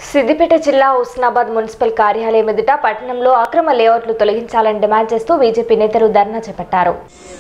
సిద్దిపేట జిల్లా హుస్నాబాద్ మున్సిపల్ కార్యాలయం ఎదుట పట్టణంలో అక్రమ లేఅవుట్లు తొలగించాలని డిమాండ్ చేస్తూ బీజేపీ నేతలు ధర్నా చేపట్టారు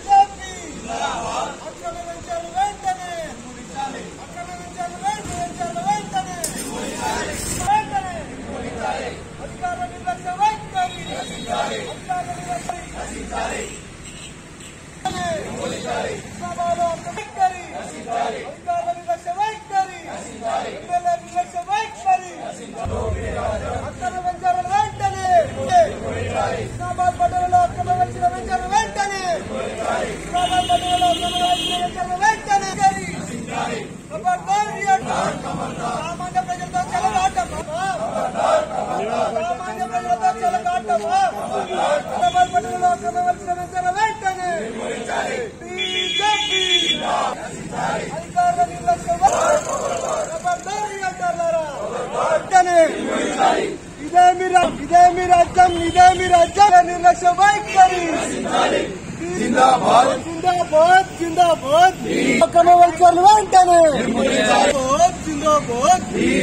సామాన్య ప్రజలతో చెలగాటం సామాన్య ప్రజలతో చెలగాటం హైదరాబాద్ పట్టణంలో అక్రమవలసిన వెంటనే వెంటనే బీజేపీ అధికారుల నిర్లక్ష్యం ఖబర్దారీ అంటారా వెంటనే ఇదే మీ రా- ఇదే మీ రాజ్యం ఇదే మీ రాజ్యం నిర్లక్ష్య వైఖరి జిందాబాద్ జిందాబాద్ జిందాబాద్ అక్రమవలసిన వెంటనే జిందాబాద్ జిందాబాద్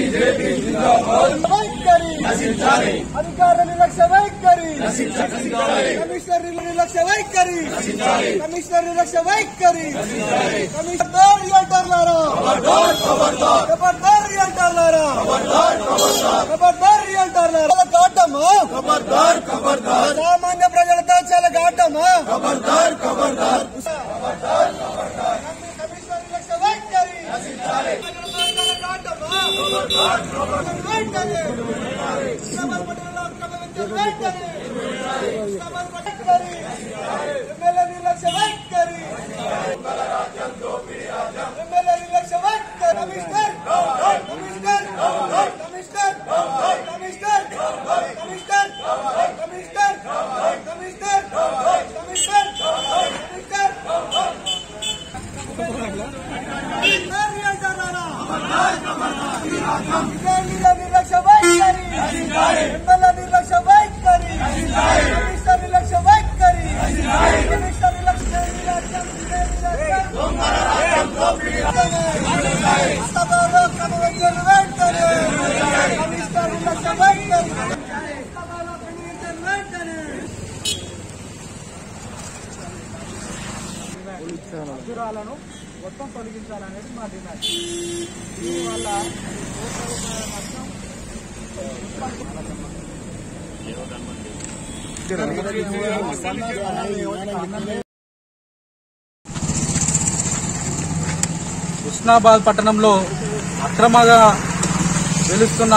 వైఖరి అధికారుల నిర్లక్ష్య వైఖరి కమిషనర్ నిర్లక్ష్య వైఖరి కమిషనర్ నిర్లక్ష్య వైఖరి కమిషనర్ రియాల్టర్లారా ఖబర్దార్ రియాల్టర్లారా ఖబర్దార్ రియాల్టర్లారా కాటమా ఖబర్దార్ ఖబర్దార్ సామాన్య ప్రజలతో చాలా కాటమా ఖబర్దార్ ఖబర్దార్ కమిషనర్ నిర్లక్ష్య వైఖరి కాటమా ఖబర్దార్ ఖబర్దార్ వైఖరి ఇస్లామాబాద్ పట్టణంలో అక్రమ వైఖరి ఇస్లామాబాద్ వైఖరి ఎమ్మెల్యే నిర్లక్ష్య వైఖరి ఎమ్మెల్యే నిర్లక్ష్య వైఖరి commissioner commissioner commissioner commissioner commissioner commissioner commissioner commissioner commissioner అంటారా నిర్లక్ష్య వైఖరి ఎమ్మెల్యే నిర్లక్ష్య వైఖరి కమిషనర్ నిర్లక్ష్య వైఖరి కమిషనర్ నిర్లక్ష్య సభలో కనుగొని వెంటనే కమిషనర్ నిర్లక్ష్య వైఖరి సభలో కనుగొని వెంటనే మధురాలను మొత్తం తొలగించాలనేది మా డిమాండ్ దీనివల్ల కోట్ల రూపాయల నష్టం హుస్నాబాద్ పట్టణంలో అక్రమంగా వెలుస్తున్న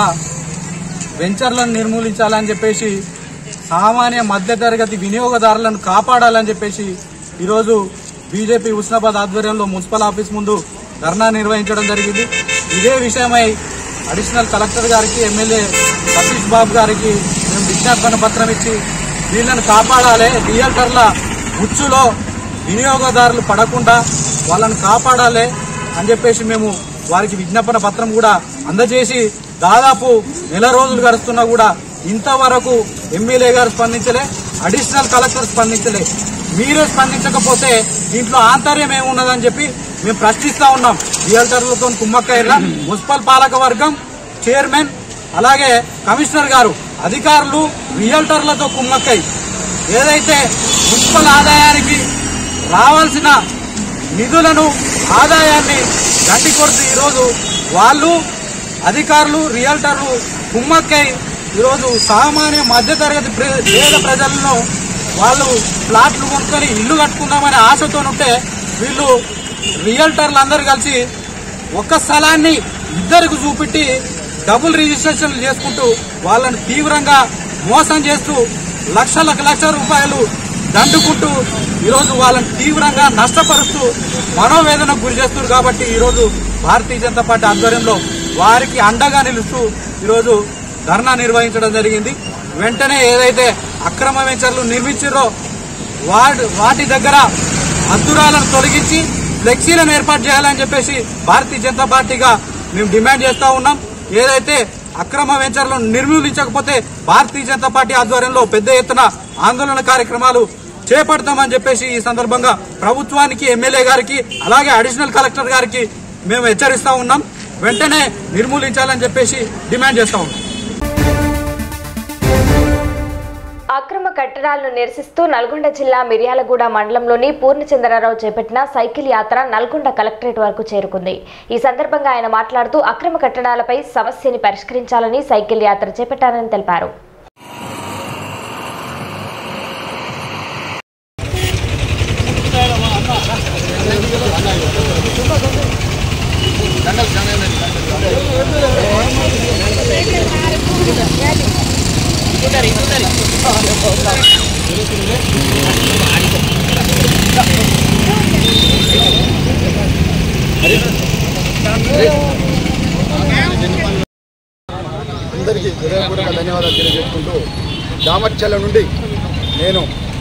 వెంచర్లను నిర్మూలించాలని చెప్పేసి సామాన్య మధ్యతరగతి వినియోగదారులను కాపాడాలని చెప్పేసి ఈరోజు బీజేపీ హుస్నాబాద్ ఆధ్వర్యంలో మున్సిపల్ ఆఫీస్ ముందు ధర్నా నిర్వహించడం జరిగింది ఇదే విషయమై అడిషనల్ కలెక్టర్ గారికి ఎమ్మెల్యే సతీష్ బాబు గారికి మేము విజ్ఞాపన పత్రం ఇచ్చి వీళ్ళని కాపాడాలి రియల్టర్ల ఉచ్చులో వినియోగదారులు పడకుండా వాళ్ళని కాపాడాలి అని చెప్పేసి మేము వారికి విజ్ఞాపన పత్రం కూడా అందజేసి దాదాపు నెల రోజులు గడుస్తున్నా కూడా ఇంతవరకు ఎమ్మెల్యే గారు స్పందించలే అడిషనల్ కలెక్టర్ స్పందించలే మీరే స్పందించకపోతే దీంట్లో ఆంతర్యం ఏమున్నదని చెప్పి మేము ప్రశ్నిస్తా ఉన్నాం రియల్టర్లతో కుమ్మక్కయ్య మున్సిపల్ పాలక వర్గం చైర్మన్ అలాగే కమిషనర్ గారు అధికారులు రియల్టర్లతో కుమ్మక్కై ఏదైతే మున్సిపల్ ఆదాయానికి రావాల్సిన నిధులను ఆదాయాన్ని గండి కొడుతూ ఈరోజు వాళ్ళు అధికారులు రియల్టర్లు కుమ్మక్కై ఈరోజు సామాన్య మధ్యతరగతి ప్ర- పేద ప్రజలను వాళ్ళు ప్లాట్లు కొనుక్కొని ఇల్లు కట్టుకుందామనే ఆశతో ఉంటే వీళ్ళు రియల్టర్లు అందరు కలిసి ఒక్క స్థలాన్ని ఇద్దరికి చూపెట్టి డబుల్ రిజిస్ట్రేషన్ చేసుకుంటూ వాళ్ళని తీవ్రంగా మోసం చేస్తూ లక్షలకు లక్ష రూపాయలు దండుకుంటూ ఈరోజు వాళ్ళని తీవ్రంగా నష్టపరుస్తూ మనోవేదనకు గురి చేస్తున్నారు కాబట్టి ఈరోజు భారతీయ జనతా పార్టీ ఆధ్వర్యంలో వారికి అండగా నిలుస్తూ ఈరోజు ధర్నా నిర్వహించడం జరిగింది వెంటనే ఏదైతే అక్రమ వెంచర్లు నిర్మించారో వాటి వాటి దగ్గర అద్దురాలను తొలగించి ఫ్లెక్సీలను ఏర్పాటు చేయాలని చెప్పేసి భారతీయ జనతా పార్టీగా మేము డిమాండ్ చేస్తా ఉన్నాం ఏదైతే అక్రమ వెంచర్లను నిర్మూలించకపోతే భారతీయ జనతా పార్టీ ఆధ్వర్యంలో పెద్ద ఎత్తున ఆందోళన కార్యక్రమాలు చేపడతామని చెప్పేసి ఈ సందర్భంగా ప్రభుత్వానికి ఎమ్మెల్యే గారికి అలాగే అడిషనల్ కలెక్టర్ గారికి మేము హెచ్చరిస్తా ఉన్నాం వెంటనే నిర్మూలించాలని చెప్పేసి డిమాండ్ చేస్తా ఉన్నాం అక్రమ కట్టడాలను నిరసిస్తూ నల్గొండ జిల్లా మిర్యాలగూడ మండలంలోని పూర్ణచంద్రరావు చేపట్టిన సైకిల్ యాత్ర నల్గొండ కలెక్టరేట్ వరకు చేరుకుంది ఈ సందర్భంగా ఆయన మాట్లాడుతూ అక్రమ కట్టడాలపై సమస్యని పరిష్కరించాలని సైకిల్ యాత్ర చేపట్టారని తెలిపారు అందరికీ హృదయపూర్వక ధన్యవాదాలు తెలియజేసుకుంటూ దామర్చల నుండి నేను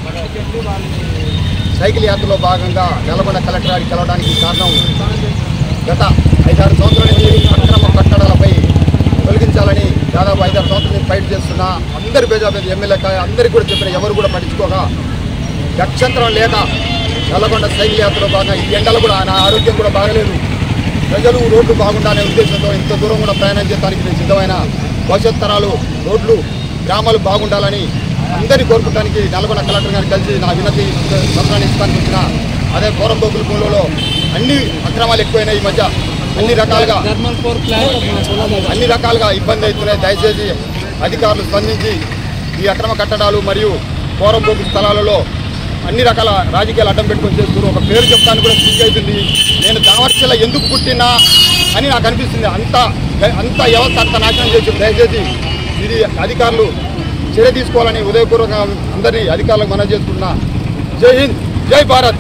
సైకిల్ యాత్రలో భాగంగా నల్గొండ కలెక్టరేట్ కలవడానికి కారణం గత ఐదారు సంవత్సరాల నుంచి అక్రమ కట్టడాలపై తొలగించాలని దాదాపు ఐదారు సంవత్సరాల నుంచి ఫైట్ చేస్తున్న అందరి ప్రజాప్రతి ఎమ్మెల్యే అందరికీ కూడా చెప్పిన ఎవరు కూడా పట్టించుకోగా గక్షంతరం లేక నల్లగొండ సైకిల్ యాత్రలో భాగంగా ఈ ఎండలు కూడా నా ఆరోగ్యం కూడా బాగలేదు ప్రజలు రోడ్లు బాగుండాలనే ఉద్దేశంతో ఇంత దూరం కూడా ప్రయాణం చేయడానికి నేను సిద్ధమైన భవిష్యత్ తరాలు రోడ్లు గ్రామాలు బాగుండాలని అందరినీ కోరుకోవడానికి నల్గొండ కలెక్టర్ గారిని కలిసి నా వినతి పత్రాన్ని ఇస్తానికి వచ్చిన అదే పోరంబోకుల పూలలో అన్ని అక్రమాలు ఎక్కువైనాయి ఈ మధ్య అన్ని రకాలుగా అన్ని రకాలుగా ఇబ్బంది అవుతున్నాయి దయచేసి అధికారులు స్పందించి ఈ అక్రమ కట్టడాలు మరియు పోరంబోకు స్థలాలలో అన్ని రకాల రాజకీయాలు అడ్డం పెట్టుకొని చేస్తున్నారు ఒక పేరు చెప్తాను కూడా సిగ్గు అవుతుంది నేను దావర్చల ఎందుకు పుట్టినా అని నాకు అనిపిస్తుంది అంత అంత వ్యవస్థ అంత నాశనం చేసి దయచేసి ఇది అధికారులు చర్య తీసుకోవాలని ఉదయపూర్వక అందరినీ అధికారులకు మనం చేసుకుంటున్నా జై హింద్ జై భారత్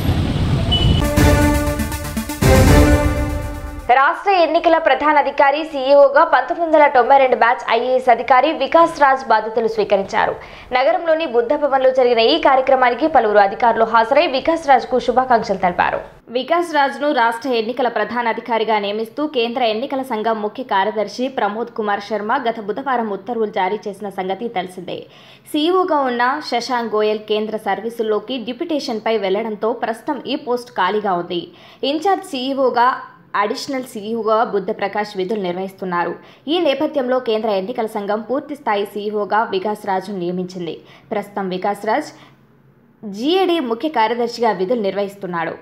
రాష్ట్ర ఎన్నికల ప్రధాన అధికారి సీఈఓగా పంతొమ్మిది వందల తొంభై రెండు బ్యాచ్ ఐఏఎస్ అధికారి వికాస్ రాజ్ బాధ్యతలు స్వీకరించారు నగరంలోని బుద్ధ భవన్లో జరిగిన ఈ కార్యక్రమానికి పలువురు అధికారులు హాజరై వికాస్ రాజ్ కు శుభాకాంక్షలు తెలిపారు వికాస్ రాజ్ ను రాష్ట్ర ఎన్నికల ప్రధాన అధికారిగా నియమిస్తూ కేంద్ర ఎన్నికల సంఘం ముఖ్య కార్యదర్శి ప్రమోద్ కుమార్ శర్మ గత బుధవారం ఉత్తర్వులు జారీ చేసిన సంగతి తెలిసిందే సీఈఓగా ఉన్న శశాంక్ గోయల్ కేంద్ర సర్వీసుల్లోకి డిప్యుటేషన్పై వెళ్లడంతో ప్రస్తుతం ఈ పోస్ట్ ఖాళీగా ఉంది ఇన్ఛార్జ్ సీఈఓగా అడిషనల్ సీఈఓగా బుద్ధ ప్రకాష్ విధులు నిర్వహిస్తున్నారు ఈ నేపథ్యంలో కేంద్ర ఎన్నికల సంఘం పూర్తి స్థాయి సీఈఓగా వికాస్ రాజును నియమించింది ప్రస్తుతం వికాస్ రాజ్ జీఏడీ ముఖ్య కార్యదర్శిగా విధులు నిర్వహిస్తున్నాడు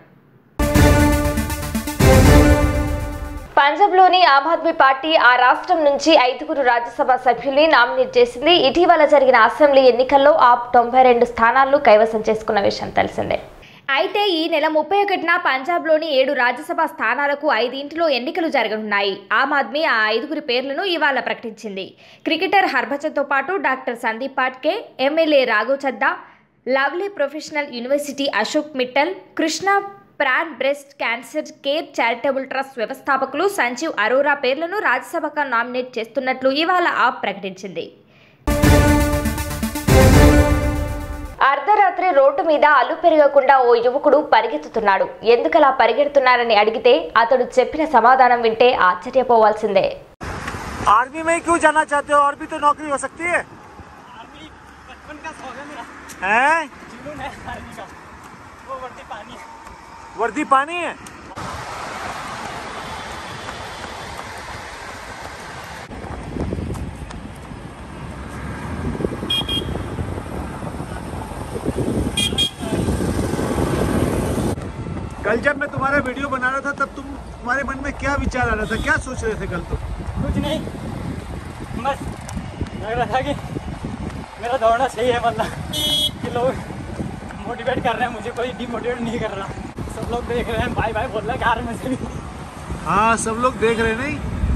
పంజాబ్లోని ఆమ్ ఆద్మీ పార్టీ ఆ రాష్ట్రం నుంచి ఐదుగురు రాజ్యసభ సభ్యుల్ని నామినేట్ చేసింది ఇటీవల జరిగిన అసెంబ్లీ ఎన్నికల్లో ఆప్ తొంభై రెండు స్థానాలను కైవసం చేసుకున్న విషయం తెలిసిందే అయితే ఈ నెల ముప్పై ఒకటిన పంజాబ్లోని ఏడు రాజ్యసభ స్థానాలకు ఐదింటిలో ఎన్నికలు జరగనున్నాయి ఆమ్ ఆద్మీ ఆ ఐదుగురి పేర్లను ఇవాళ ప్రకటించింది క్రికెటర్ హర్భజన్తో పాటు doctor Sandeep Pathak MLA Raghav Chadha lovely professional university Ashok Mittal Krishna Pran breast cancer care charitable trust వ్యవస్థాపకులు సంజీవ్ అరోరా పేర్లను రాజ్యసభకు నామినేట్ చేస్తున్నట్లు ఇవాళ ఆప్ ప్రకటించింది అర్ధరాత్రి రోడ్డు మీద అల్లు పెరగకుండా ఓ యువకుడు పరిగెత్తుతున్నాడు ఎందుకలా పరిగెడుతున్నారని అడిగితే అతడు చెప్పిన సమాధానం వింటే ఆశ్చర్యపోవాల్సిందే आर्मी में क्यों जाना चाहते हो और भी तो नौकरी हो सकती है हैं? वर्दी पानी है कल जब मैं तुम्हारा वीडियो बना रहा था तब तुम तुम्हारे मन में क्या विचार आ रहा था क्या सोच रहे थे कल तुम कुछ नहीं बस लग रहा था कि मेरा दौड़ना सही है मतलब कि लोग मोटिवेट कर रहे हैं मुझे कोई डिमोटिवेट नहीं कर रहा सब लोग देख रहे हैं भाई भाई बोल रहे हैं कार में से भी हाँ सब लोग देख रहे नहीं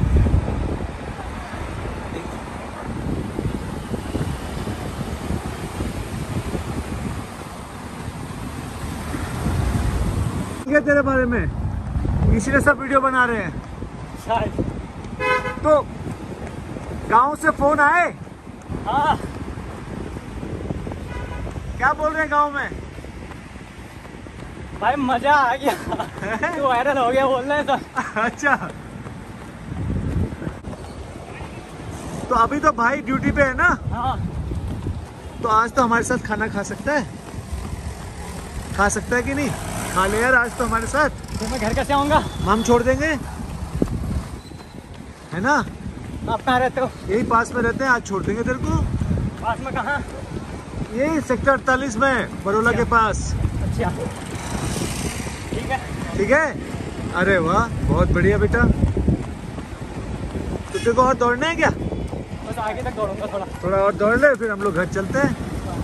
क्या तेरे बारे में इसीलिए सब वीडियो बना रहे हैं शायद तो गांव से फोन आए हाँ क्या बोल रहे हैं गांव में भाई मजा आ गया तो वायरल हो गया बोल रहे हैं सब अच्छा तो अभी तो भाई ड्यूटी पे है ना हाँ तो आज तो हमारे साथ खाना खा सकता है खा सकता है कि नहीं खा ले यार आज तो हमारे साथ तो मैं घर कैसे आऊँगा हम छोड़ देंगे है ना आप कहाँ रहते हो यही पास में रहते हैं आज छोड़ देंगे तेरे को पास में कहाँ यही सेक्टर अड़तालीस में बरोला के पास अच्छा ठीक है ठीक है अरे वाह बहुत बढ़िया बेटा तो तेरे को और दौड़ना है क्या बस आगे तक दौड़ूंगा थोड़ा थोड़ा और दौड़ ले फिर हम लोग घर चलते हैं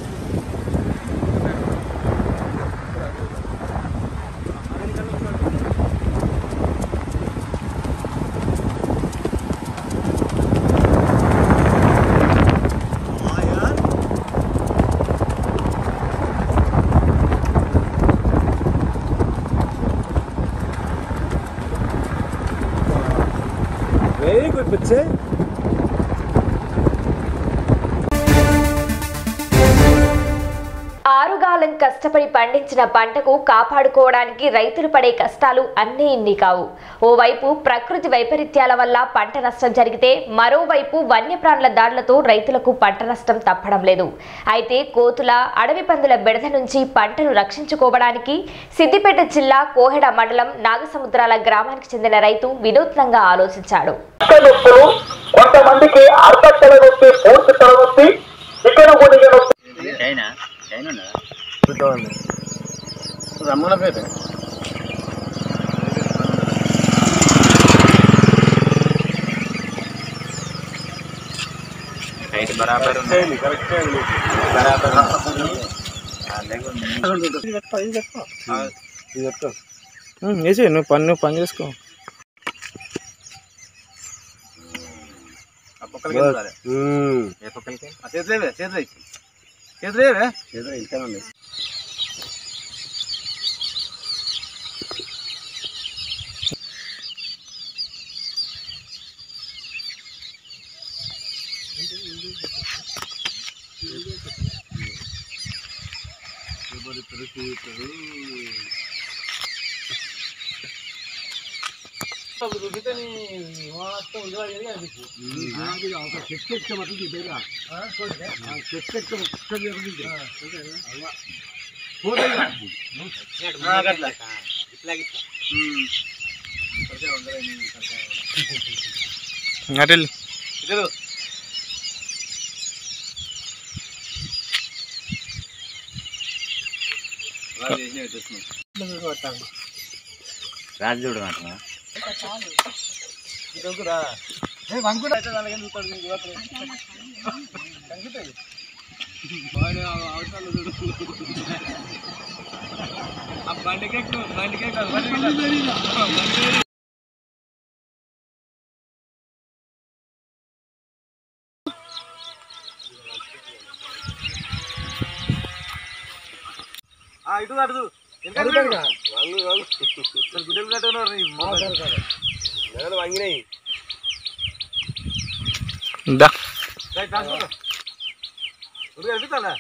हाँ यार वेरी गुड बच्चे ఆరుగాలం కష్టపడి పండించిన పంటకు కాపాడుకోవడానికి రైతులు పడే కష్టాలు అన్నీ ఇన్ని కావు ఓవైపు ప్రకృతి వైపరీత్యాల వల్ల పంట నష్టం జరిగితే మరోవైపు వన్యప్రాణుల దాడులతో రైతులకు పంట నష్టం తప్పడం లేదు అయితే కోతుల అడవి పందుల బెడద నుంచి పంటను రక్షించుకోవడానికి సిద్దిపేట జిల్లా కోహెడ మండలం నాగసముద్రాల గ్రామానికి చెందిన రైతు వినూత్నంగా ఆలోచించాడు నొప్పులు కొంతమందికి అర్ధ తలనొప్పి పూర్తి తలనొప్పి చికెన గుడిగ నొప్పి చైనా చైనా ఉన్నదా రమ్మల పేరు హైట్ బరాబర్ ఉంది బరాబర్ వేసి నువ్వు పని నువ్వు పని చేసుకో ఆ పక్కలకి వెళ్ళాలి ఏ పక్కలకి చేతులేవే చేతులే చేతులేవే చేతులు ఇంకా ఉంది అటు రాజుడు అంటున్నా ఇటు అటు గుడ్డలు కట్టుకున్నారు వంగినాయి దా ఎదుగుతాడా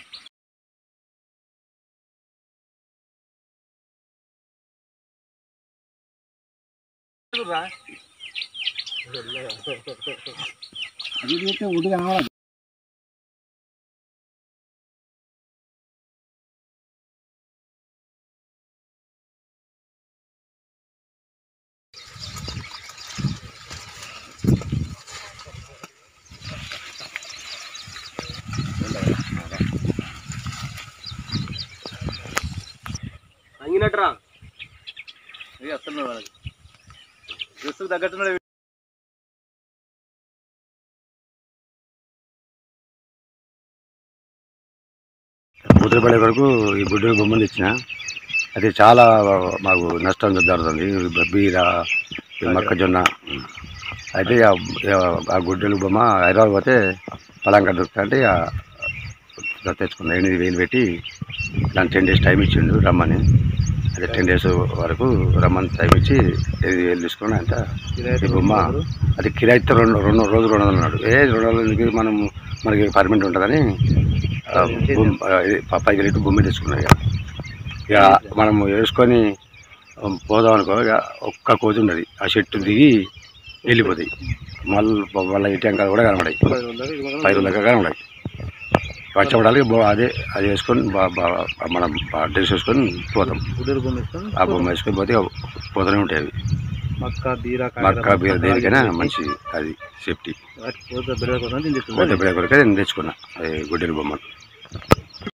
వంగినట్రా ఇది వస్తున్నారు వాళ్ళకి డ్రెస్సుకు తగ్గట్టున్నాడు పూతలపల్లి వరకు ఈ గుడ్డలు బొమ్మలు ఇచ్చిన అది చాలా మాకు నష్టం జరుగుతుంది బీర ఈ మొక్కజొన్న అయితే ఆ- ఆ గుడ్డలు బొమ్మ హైదరాబాద్ పోతే పలాంక దొరుకుతుంటే ఇక తెచ్చుకున్నా ఎనిమిది వేలు పెట్టి దాని టెన్ డేస్ టైం ఇచ్చిండు రమ్మని అదే టెన్ డేస్ వరకు రమ్మని టైం ఇచ్చి ఎనిమిది వేలు తీసుకుని అంత ఈ బొమ్మ అది కిరాయితో రెండు రెండు రోజులు రెండు వందలు అన్నాడు ఏ రెండు వందలకి మనం మనకి పర్మిట్ ఉంటుందని ఆ, బొమ్మ ఆ, ఇది ప- పైకి వెళ్ళి బొమ్మ తెచ్చుకున్నాయి ఇక ఇక మనం వేసుకొని ఆ, పోదాం అనుకో ఇక ఒక్క కోతి ఉన్నది ఆ చెట్టు దిగి వెళ్ళిపోతాయి మళ్ళీ మళ్ళీ ఇటు వెనకాల కూడా కనబడాయి పై రోజులక కనబడాయి వచ్చేపడానికి బో అదే అది వేసుకొని బా బా- మనం డ్రెస్ వేసుకొని పోతాం ఆ బొమ్మ వేసుకొని పోతే ఇక పోతూనే ఉంటాయి అవి మక్క బీర మక్క బీర దేనికైనా మంచి అది సేఫ్టీ పోతే బిడ్డ కోసం పోతే బిడ్డ కొరకే నేను తెచ్చుకున్నా ఈ గుడ్డెల బొమ్మను